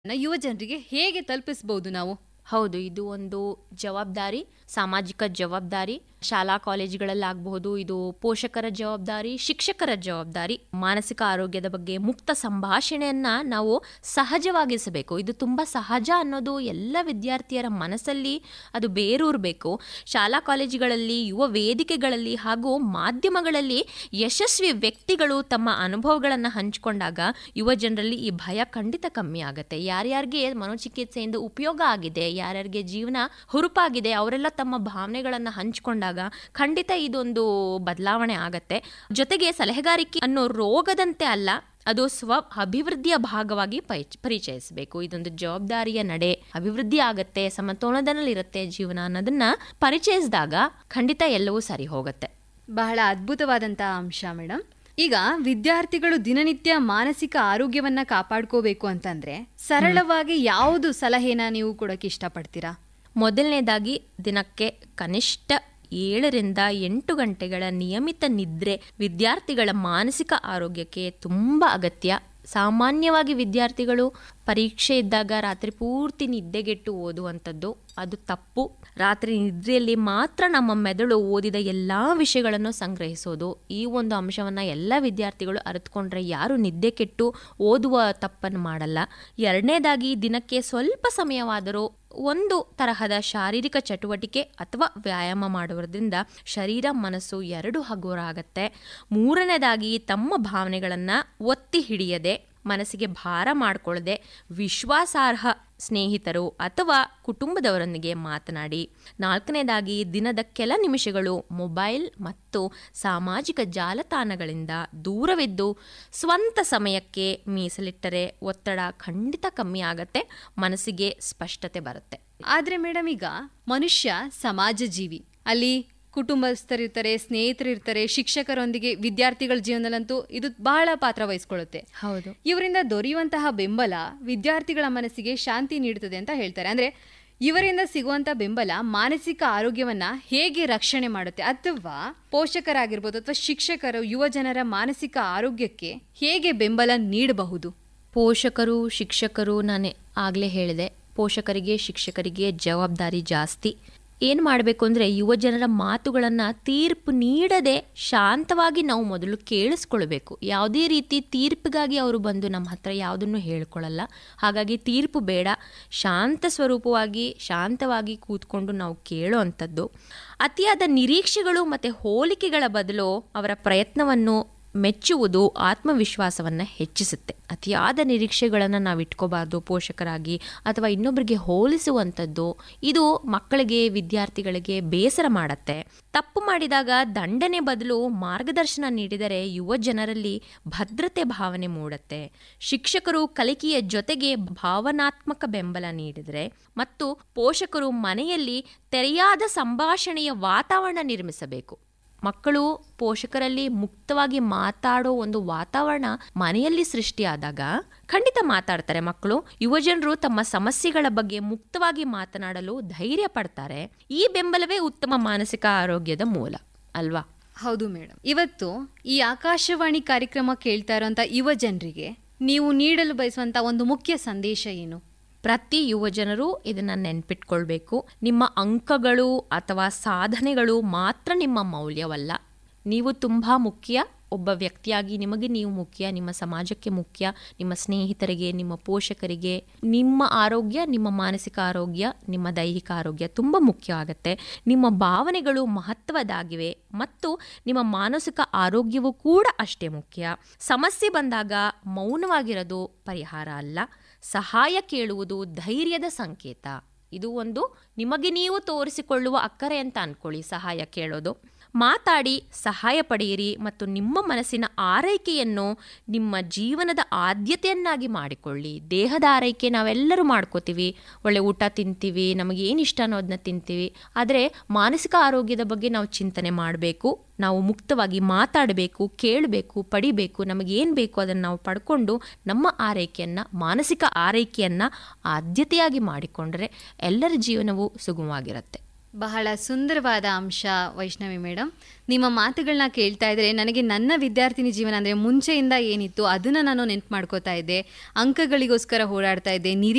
ಯುವ ಜನರಿಗೆ ಹೇಗೆ ತಲುಪಿಸಬಹುದು ನಾವು ಹೌದು ಇದು ಒಂದು ಜವಾಬ್ದಾರಿ ಸಾಮಾಜಿಕ ಜವಾಬ್ದಾರಿ ಶಾಲಾ ಕಾಲೇಜುಗಳಲ್ಲಾಗಬಹುದು ಇದು ಪೋಷಕರ ಜವಾಬ್ದಾರಿ ಶಿಕ್ಷಕರ ಜವಾಬ್ದಾರಿ ಮಾನಸಿಕ ಆರೋಗ್ಯದ ಬಗ್ಗೆ ಮುಕ್ತ ಸಂಭಾಷಣೆಯನ್ನ ನಾವು ಸಹಜವಾಗಿಸಬೇಕು ಇದು ತುಂಬ ಸಹಜ ಅನ್ನೋದು ಎಲ್ಲ ವಿದ್ಯಾರ್ಥಿಯರ ಮನಸ್ಸಲ್ಲಿ ಅದು ಬೇರೂರಬೇಕು ಶಾಲಾ ಕಾಲೇಜುಗಳಲ್ಲಿ ಯುವ ವೇದಿಕೆಗಳಲ್ಲಿ ಹಾಗೂ ಮಾಧ್ಯಮಗಳಲ್ಲಿ ಯಶಸ್ವಿ ವ್ಯಕ್ತಿಗಳು ತಮ್ಮ ಅನುಭವಗಳನ್ನು ಹಂಚಿಕೊಂಡಾಗ ಯುವ ಜನರಲ್ಲಿ ಈ ಭಯ ಖಂಡಿತ ಕಮ್ಮಿ ಆಗುತ್ತೆ ಯಾರ್ಯಾರಿಗೆ ಮನೋಚಿಕಿತ್ಸೆಯಿಂದ ಉಪಯೋಗ ಆಗಿದೆ ಯಾರ್ಯಾರಿಗೆ ಜೀವನ ಹುರುಪಾಗಿದೆ ಅವರೆಲ್ಲ ತಮ್ಮ ಭಾವನೆಗಳನ್ನು ಹಂಚಿಕೊಂಡಾಗ ಖಂಡಿತ ಇದೊಂದು ಬದಲಾವಣೆ ಆಗತ್ತೆ ಜೊತೆಗೆ ಸಲಹೆಗಾರಿಕೆ ಅನ್ನೋ ರೋಗದಂತೆ ಅಲ್ಲ ಅದು ಸ್ವ ಅಭಿವೃದ್ಧಿಯ ಭಾಗವಾಗಿ ಪರಿ- ಪರಿಚಯಿಸಬೇಕು ಇದೊಂದು ಜವಾಬ್ದಾರಿಯ ನಡೆ ಅಭಿವೃದ್ಧಿ ಆಗತ್ತೆ ಸಮತೋಲನದಲ್ಲಿರುತ್ತೆ ಜೀವನ ಅನ್ನೋದನ್ನ ಪರಿಚಯಿಸಿದಾಗ ಖಂಡಿತ ಎಲ್ಲವೂ ಸರಿ ಹೋಗುತ್ತೆ ಬಹಳ ಅದ್ಭುತವಾದಂತಹ ಅಂಶ ಮೇಡಮ್ ಈಗ ವಿದ್ಯಾರ್ಥಿಗಳು ದಿನನಿತ್ಯ ಮಾನಸಿಕ ಆರೋಗ್ಯವನ್ನ ಕಾಪಾಡ್ಕೋಬೇಕು ಅಂತಂದ್ರೆ ಸರಳವಾಗಿ ಯಾವುದು ಸಲಹೆನ ನೀವು ಕೊಡಕ್ಕೆ ಇಷ್ಟಪಡ್ತೀರಾ ಮೊದಲನೇದಾಗಿ ದಿನಕ್ಕೆ ಕನಿಷ್ಠ ಏಳರಿಂದ ಎಂಟು ಗಂಟೆಗಳ ನಿಯಮಿತ ನಿದ್ರೆ ವಿದ್ಯಾರ್ಥಿಗಳ ಮಾನಸಿಕ ಆರೋಗ್ಯಕ್ಕೆ ತುಂಬ ಅಗತ್ಯ ಸಾಮಾನ್ಯವಾಗಿ ವಿದ್ಯಾರ್ಥಿಗಳು ಪರೀಕ್ಷೆ ಇದ್ದಾಗ ರಾತ್ರಿ ಪೂರ್ತಿ ನಿದ್ದೆಗೆಟ್ಟು ಓದುವಂಥದ್ದು ಅದು ತಪ್ಪು ರಾತ್ರಿ ನಿದ್ರೆಯಲ್ಲಿ ಮಾತ್ರ ನಮ್ಮ ಮೆದುಳು ಓದಿದ ಎಲ್ಲ ವಿಷಯಗಳನ್ನು ಸಂಗ್ರಹಿಸೋದು ಈ ಒಂದು ಅಂಶವನ್ನು ಎಲ್ಲ ವಿದ್ಯಾರ್ಥಿಗಳು ಅರಿತುಕೊಂಡ್ರೆ ಯಾರು ನಿದ್ದೆ ಕೆಟ್ಟು ಓದುವ ತಪ್ಪನ್ನು ಮಾಡಲ್ಲ ಎರಡನೇದಾಗಿ ದಿನಕ್ಕೆ ಸ್ವಲ್ಪ ಸಮಯವಾದರೂ ಒಂದು ತರಹದ ಶಾರೀರಿಕ ಚಟುವಟಿಕೆ ಅಥವಾ ವ್ಯಾಯಾಮ ಮಾಡುವುದರಿಂದ ಶರೀರ ಮನಸ್ಸು ಎರಡು ಹಗುರ ಆಗತ್ತೆ ಮೂರನೇದಾಗಿ ತಮ್ಮ ಭಾವನೆಗಳನ್ನು ಒತ್ತಿ ಹಿಡಿಯದೆ ಮನಸ್ಸಿಗೆ ಭಾರ ಮಾಡಿಕೊಳ್ಳದೆ ವಿಶ್ವಾಸಾರ್ಹ ಸ್ನೇಹಿತರು ಅಥವಾ ಕುಟುಂಬದವರೊಂದಿಗೆ ಮಾತನಾಡಿ ನಾಲ್ಕನೇದಾಗಿ ದಿನದ ಕೆಲ ನಿಮಿಷಗಳು ಮೊಬೈಲ್ ಮತ್ತು ಸಾಮಾಜಿಕ ಜಾಲತಾಣಗಳಿಂದ ದೂರವಿದ್ದು ಸ್ವಂತ ಸಮಯಕ್ಕೆ ಮೀಸಲಿಟ್ಟರೆ ಒತ್ತಡ ಖಂಡಿತ ಕಮ್ಮಿ ಆಗತ್ತೆ ಮನಸ್ಸಿಗೆ ಸ್ಪಷ್ಟತೆ ಬರುತ್ತೆ ಆದ್ರೆ ಮೇಡಮ್ ಈಗ ಮನುಷ್ಯ ಸಮಾಜ ಜೀವಿ ಅಲ್ಲಿ ಕುಟುಂಬಸ್ಥರಿರ್ತಾರೆ ಸ್ನೇಹಿತರಿರ್ತಾರೆ ಶಿಕ್ಷಕರೊಂದಿಗೆ ವಿದ್ಯಾರ್ಥಿಗಳ ಜೀವನದಲ್ಲಂತೂ ಇದು ಬಹಳ ಪಾತ್ರ ವಹಿಸ್ಕೊಳ್ಳುತ್ತೆ ಹೌದು ಇವರಿಂದ ದೊರೆಯುವಂತಹ ಬೆಂಬಲ ವಿದ್ಯಾರ್ಥಿಗಳ ಮನಸ್ಸಿಗೆ ಶಾಂತಿ ನೀಡುತ್ತದೆ ಅಂತ ಹೇಳ್ತಾರೆ ಅಂದ್ರೆ ಇವರಿಂದ ಸಿಗುವಂತ ಬೆಂಬಲ ಮಾನಸಿಕ ಆರೋಗ್ಯವನ್ನ ಹೇಗೆ ರಕ್ಷಣೆ ಮಾಡುತ್ತೆ ಅಥವಾ ಪೋಷಕರಾಗಿರ್ಬೋದು ಅಥವಾ ಶಿಕ್ಷಕರು ಯುವ ಜನರ ಮಾನಸಿಕ ಆರೋಗ್ಯಕ್ಕೆ ಹೇಗೆ ಬೆಂಬಲ ನೀಡಬಹುದು ಪೋಷಕರು ಶಿಕ್ಷಕರು ನಾನು ಆಗಲೇ ಹೇಳಿದೆ ಪೋಷಕರಿಗೆ ಶಿಕ್ಷಕರಿಗೆ ಜವಾಬ್ದಾರಿ ಜಾಸ್ತಿ ಏನು ಮಾಡಬೇಕು ಅಂದರೆ ಯುವ ಜನರ ಮಾತುಗಳನ್ನು ತೀರ್ಪು ನೀಡದೆ ಶಾಂತವಾಗಿ ನಾವು ಮೊದಲು ಕೇಳಿಸ್ಕೊಳ್ಬೇಕು ಯಾವುದೇ ರೀತಿ ತೀರ್ಪಿಗಾಗಿ ಅವರು ಬಂದು ನಮ್ಮ ಹತ್ರ ಯಾವುದನ್ನು ಹೇಳ್ಕೊಳ್ಳಲ್ಲ ಹಾಗಾಗಿ ತೀರ್ಪು ಬೇಡ ಶಾಂತ ಸ್ವರೂಪವಾಗಿ ಶಾಂತವಾಗಿ ಕೂತ್ಕೊಂಡು ನಾವು ಕೇಳೋ ಅಂಥದ್ದು ಅತಿಯಾದ ನಿರೀಕ್ಷೆಗಳು ಮತ್ತು ಹೋಲಿಕೆಗಳ ಬದಲು ಅವರ ಪ್ರಯತ್ನವನ್ನು ಮೆಚ್ಚುವುದು ಆತ್ಮವಿಶ್ವಾಸವನ್ನು ಹೆಚ್ಚಿಸುತ್ತೆ ಅತಿಯಾದ ನಿರೀಕ್ಷೆಗಳನ್ನು ನಾವು ಇಟ್ಕೋಬಾರ್ದು ಪೋಷಕರಾಗಿ ಅಥವಾ ಇನ್ನೊಬ್ಬರಿಗೆ ಹೋಲಿಸುವಂಥದ್ದು ಇದು ಮಕ್ಕಳಿಗೆ ವಿದ್ಯಾರ್ಥಿಗಳಿಗೆ ಬೇಸರ ಮಾಡತ್ತೆ ತಪ್ಪು ಮಾಡಿದಾಗ ದಂಡನೆ ಬದಲು ಮಾರ್ಗದರ್ಶನ ನೀಡಿದರೆ ಯುವ ಜನರಲ್ಲಿ ಭದ್ರತೆ ಭಾವನೆ ಮೂಡುತ್ತೆ ಶಿಕ್ಷಕರು ಕಲಿಕೆಯ ಜೊತೆಗೆ ಭಾವನಾತ್ಮಕ ಬೆಂಬಲ ನೀಡಿದರೆ ಮತ್ತು ಪೋಷಕರು ಮನೆಯಲ್ಲಿ ತೆರೆಯಾದ ಸಂಭಾಷಣೆಯ ವಾತಾವರಣ ನಿರ್ಮಿಸಬೇಕು ಮಕ್ಕಳು ಪೋಷಕರಲ್ಲಿ ಮುಕ್ತವಾಗಿ ಮಾತಾಡೋ ಒಂದು ವಾತಾವರಣ ಮನೆಯಲ್ಲಿ ಸೃಷ್ಟಿಯಾದಾಗ ಖಂಡಿತ ಮಾತಾಡ್ತಾರೆ ಮಕ್ಕಳು ಯುವಜನರು ತಮ್ಮ ಸಮಸ್ಯೆಗಳ ಬಗ್ಗೆ ಮುಕ್ತವಾಗಿ ಮಾತನಾಡಲು ಧೈರ್ಯ ಪಡ್ತಾರೆ ಈ ಬೆಂಬಲವೇ ಉತ್ತಮ ಮಾನಸಿಕ ಆರೋಗ್ಯದ ಮೂಲ ಅಲ್ವಾ ಹೌದು ಮೇಡಮ್ ಇವತ್ತು ಈ ಆಕಾಶವಾಣಿ ಕಾರ್ಯಕ್ರಮ ಕೇಳ್ತಾ ಇರುವಂತ ಯುವ ಜನರಿಗೆ ನೀವು ನೀಡಲು ಬಯಸುವಂತ ಒಂದು ಮುಖ್ಯ ಸಂದೇಶ ಏನು ಪ್ರತಿ ಯುವ ಜನರು ಇದನ್ನ ನೆನ್ಪಿಟ್ಕೊಳ್ಬೇಕು ನಿಮ್ಮ ಅಂಕಗಳು ಅಥವಾ ಸಾಧನೆಗಳು ಮಾತ್ರ ನಿಮ್ಮ ಮೌಲ್ಯವಲ್ಲ ನೀವು ತುಂಬ ಮುಖ್ಯ ಒಬ್ಬ ವ್ಯಕ್ತಿಯಾಗಿ ನಿಮಗೆ ನೀವು ಮುಖ್ಯ ನಿಮ್ಮ ಸಮಾಜಕ್ಕೆ ಮುಖ್ಯ ನಿಮ್ಮ ಸ್ನೇಹಿತರಿಗೆ ನಿಮ್ಮ ಪೋಷಕರಿಗೆ ನಿಮ್ಮ ಆರೋಗ್ಯ ನಿಮ್ಮ ಮಾನಸಿಕ ಆರೋಗ್ಯ ನಿಮ್ಮ ದೈಹಿಕ ಆರೋಗ್ಯ ತುಂಬ ಮುಖ್ಯ ಆಗುತ್ತೆ ನಿಮ್ಮ ಭಾವನೆಗಳು ಮಹತ್ವದಾಗಿವೆ ಮತ್ತು ನಿಮ್ಮ ಮಾನಸಿಕ ಆರೋಗ್ಯವೂ ಕೂಡ ಅಷ್ಟೇ ಮುಖ್ಯ ಸಮಸ್ಯೆ ಬಂದಾಗ ಮೌನವಾಗಿರೋದು ಪರಿಹಾರ ಅಲ್ಲ ಸಹಾಯ ಕೇಳುವುದು ಧೈರ್ಯದ ಸಂಕೇತ ಇದು ಒಂದು ನಿಮಗೆ ನೀವು ತೋರಿಸಿಕೊಳ್ಳುವ ಅಕ್ಕರೆ ಅಂತ ಅನ್ಕೊಳ್ಳಿ ಸಹಾಯ ಕೇಳೋದು ಮಾತಾಡಿ ಸಹಾಯ ಪಡೆಯಿರಿ ಮತ್ತು ನಿಮ್ಮ ಮನಸ್ಸಿನ ಆರೈಕೆಯನ್ನು ನಿಮ್ಮ ಜೀವನದ ಆದ್ಯತೆಯನ್ನಾಗಿ ಮಾಡಿಕೊಳ್ಳಿ ದೇಹದ ಆರೈಕೆ ನಾವೆಲ್ಲರೂ ಮಾಡ್ಕೋತೀವಿ ಒಳ್ಳೆ ಊಟ ತಿಂತೀವಿ ನಮಗೆ ಏನು ಇಷ್ಟ ಅನ್ನೋದನ್ನ ತಿಂತೀವಿ ಆದರೆ ಮಾನಸಿಕ ಆರೋಗ್ಯದ ಬಗ್ಗೆ ನಾವು ಚಿಂತನೆ ಮಾಡಬೇಕು ನಾವು ಮುಕ್ತವಾಗಿ ಮಾತಾಡಬೇಕು ಕೇಳಬೇಕು ಪಡಿಬೇಕು ನಮಗೇನು ಬೇಕು ಅದನ್ನು ನಾವು ಪಡ್ಕೊಂಡು ನಮ್ಮ ಆರೈಕೆಯನ್ನು ಮಾನಸಿಕ ಆರೈಕೆಯನ್ನು ಆದ್ಯತೆಯಾಗಿ ಮಾಡಿಕೊಂಡ್ರೆ ಎಲ್ಲರ ಜೀವನವೂ ಸುಗಮವಾಗಿರುತ್ತೆ ಬಹಳ ಸುಂದರವಾದ ಅಂಶ ವೈಷ್ಣವಿ ಮೇಡಮ್ ನಿಮ್ಮ ಮಾತುಗಳನ್ನ ಕೇಳ್ತಾ ಇದ್ರೆ ನನಗೆ ನನ್ನ ವಿದ್ಯಾರ್ಥಿನಿ ಜೀವನ ಅಂದರೆ ಮುಂಚೆಯಿಂದ ಏನಿತ್ತು ಅದನ್ನು ನಾನು ನೆನ್ಪು ಮಾಡ್ಕೋತಾ ಇದ್ದೆ ಅಂಕಗಳಿಗೋಸ್ಕರ ಹೋರಾಡ್ತಾ ಇದ್ದೆ ನಿರೀ